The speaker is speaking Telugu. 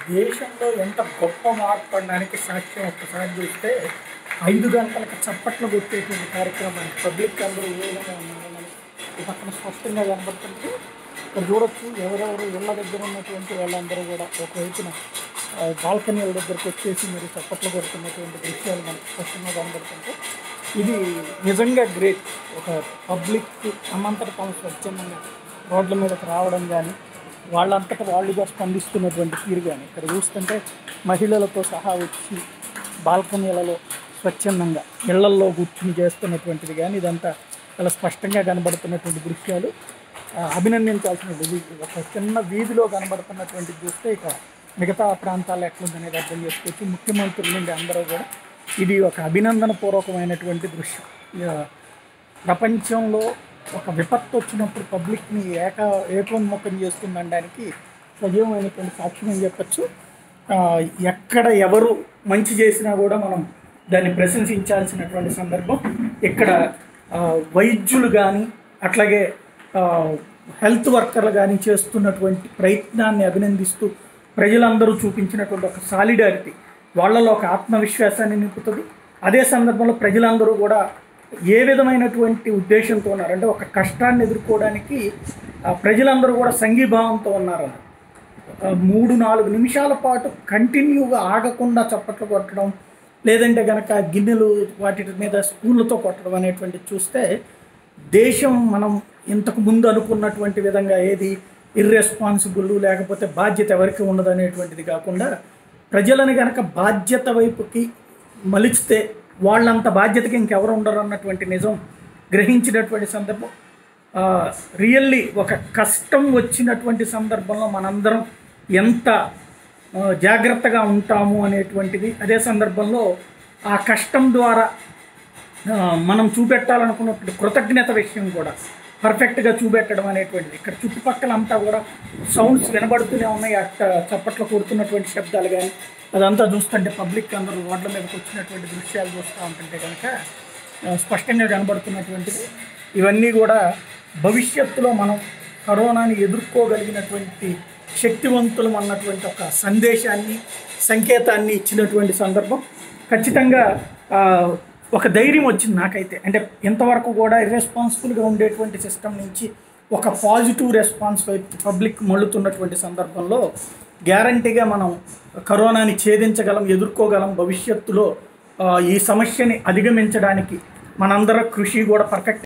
దేశంలో ఎంత గొప్ప మార్పు అనడానికి సాక్ష్యం ఒక్కసారి చూస్తే ఐదు గంటలకు చప్పట్లు కొట్టేటువంటి కార్యక్రమానికి పబ్లిక్ అందరూ ఏ విధంగా ఉన్నారని ఈ పక్కన స్పష్టంగా కనబడుతుంది ఇక్కడ చూడొచ్చు ఎవరెవరు ఇళ్ళ దగ్గర ఉన్నటువంటి వాళ్ళందరూ కూడా ఒకవైపున ఆ, బాల్కనీల దగ్గరకు వచ్చేసి మీరు చప్పట్లు కొడుతున్నటువంటి దృశ్యాలు మనకు స్పష్టంగా కనబడుతుంటే ఇది నిజంగా గ్రేట్ ఒక పబ్లిక్ సమంతట తాము స్వచ్ఛందంగా రోడ్ల మీదకి రావడం కానీ వాళ్ళంతటా వాళ్ళుగా స్పందిస్తున్నటువంటి తీరు కానీ ఇక్కడ చూస్తుంటే మహిళలతో సహా వచ్చి బాల్కనీలలో స్వచ్ఛందంగా ఇళ్లల్లో కూర్చుని చేస్తున్నటువంటిది కానీ ఇదంతా చాలా స్పష్టంగా కనబడుతున్నటువంటి దృశ్యాలు ఆ, అభినందించాల్సిన ఇది ఒక చిన్న వీధిలో కనబడుతున్నటువంటి చూస్తే ఇక మిగతా ప్రాంతాలు ఎట్లుందనేది అర్థం చేసుకోవచ్చు ముఖ్యమంత్రుల నుండి అందరూ కూడా ఇది ఒక అభినందన పూర్వకమైనటువంటి దృశ్యం ఇక ప్రపంచంలో ఒక విపత్తు వచ్చినప్పుడు పబ్లిక్ని ఏక ఏకోన్ముఖం చేస్తుందనడానికి సజీవమైనటువంటి సాక్ష్యం అని చెప్పచ్చు ఆ, ఎక్కడ ఎవరు మంచి చేసినా కూడా మనం దాన్ని ప్రశంసించాల్సినటువంటి సందర్భం ఇక్కడ ఆ, వైద్యులు కానీ అట్లాగే ఆ, హెల్త్ వర్కర్లు కానీ చేస్తున్నటువంటి ప్రయత్నాన్ని అభినందిస్తూ ప్రజలందరూ చూపించినటువంటి ఒక సాలిడారిటీ వాళ్ళలో ఒక ఆత్మవిశ్వాసాన్ని నింపుతుంది అదే సందర్భంలో ప్రజలందరూ కూడా ఏ విధమైనటువంటి ఉద్దేశంతో ఉన్నారు అంటే ఒక కష్టాన్ని ఎదుర్కోవడానికి ఆ ప్రజలందరూ కూడా సంఘీభావంతో ఉన్నారని ఆ, మూడు నాలుగు నిమిషాల పాటు కంటిన్యూగా ఆగకుండా చప్పట్లు కొట్టడం లేదంటే కనుక గిన్నెలు వాటి మీద స్పూన్లతో కొట్టడం అనేటువంటి చూస్తే దేశం మనం ఇంతకు ముందు అనుకున్నటువంటి విధంగా ఏది ఇర్రెస్పాన్సిబుల్ లేకపోతే బాధ్యత ఎవరికి ఉండదు అనేటువంటిది కాకుండా ప్రజలని కనుక బాధ్యత వైపుకి మలిచితే వాళ్ళంత బాధ్యతకి ఇంకెవరు ఉండరు అన్నటువంటి నిజం గ్రహించినటువంటి సందర్భం రియల్లీ ఒక కష్టం వచ్చినటువంటి సందర్భంలో మనందరం ఎంత ఆ, జాగ్రత్తగా ఉంటాము అనేటువంటిది అదే సందర్భంలో ఆ కష్టం ద్వారా ఆ, మనం చూపెట్టాలనుకున్నటువంటి కృతజ్ఞత విషయం కూడా పర్ఫెక్ట్గా చూపెట్టడం అనేటువంటిది ఇక్కడ చుట్టుపక్కల అంతా కూడా సౌండ్స్ వినబడుతూనే ఉన్నాయి అట్ట చప్పట్లు కొడుతున్నటువంటి శబ్దాలు కానీ అదంతా చూస్తుంటే పబ్లిక్ అందరూ రోడ్ల మీదకి వచ్చినటువంటి దృశ్యాలు చూస్తూ ఉంటుంటే కనుక ఆ, స్పష్టంగా కనబడుతున్నటువంటిది ఇవన్నీ కూడా భవిష్యత్తులో మనం కరోనాని ఎదుర్కోగలిగినటువంటి శక్తివంతులం అన్నటువంటి ఒక సందేశాన్ని సంకేతాన్ని ఇచ్చినటువంటి సందర్భం ఖచ్చితంగా ఆ, ఒక ధైర్యం వచ్చింది నాకైతే అంటే ఇంతవరకు కూడా ఇర్రెస్పాన్సిబుల్గా ఉండేటువంటి సిస్టమ్ నుంచి ఒక పాజిటివ్ రెస్పాన్స్ వైపు పబ్లిక్ మళ్ళుతున్నటువంటి సందర్భంలో గ్యారంటీగా మనం కరోనాని ఛేదించగలం ఎదుర్కోగలం భవిష్యత్తులో ఆ, ఈ సమస్యని అధిగమించడానికి మనందరం కృషి కూడా పర్ఫెక్ట్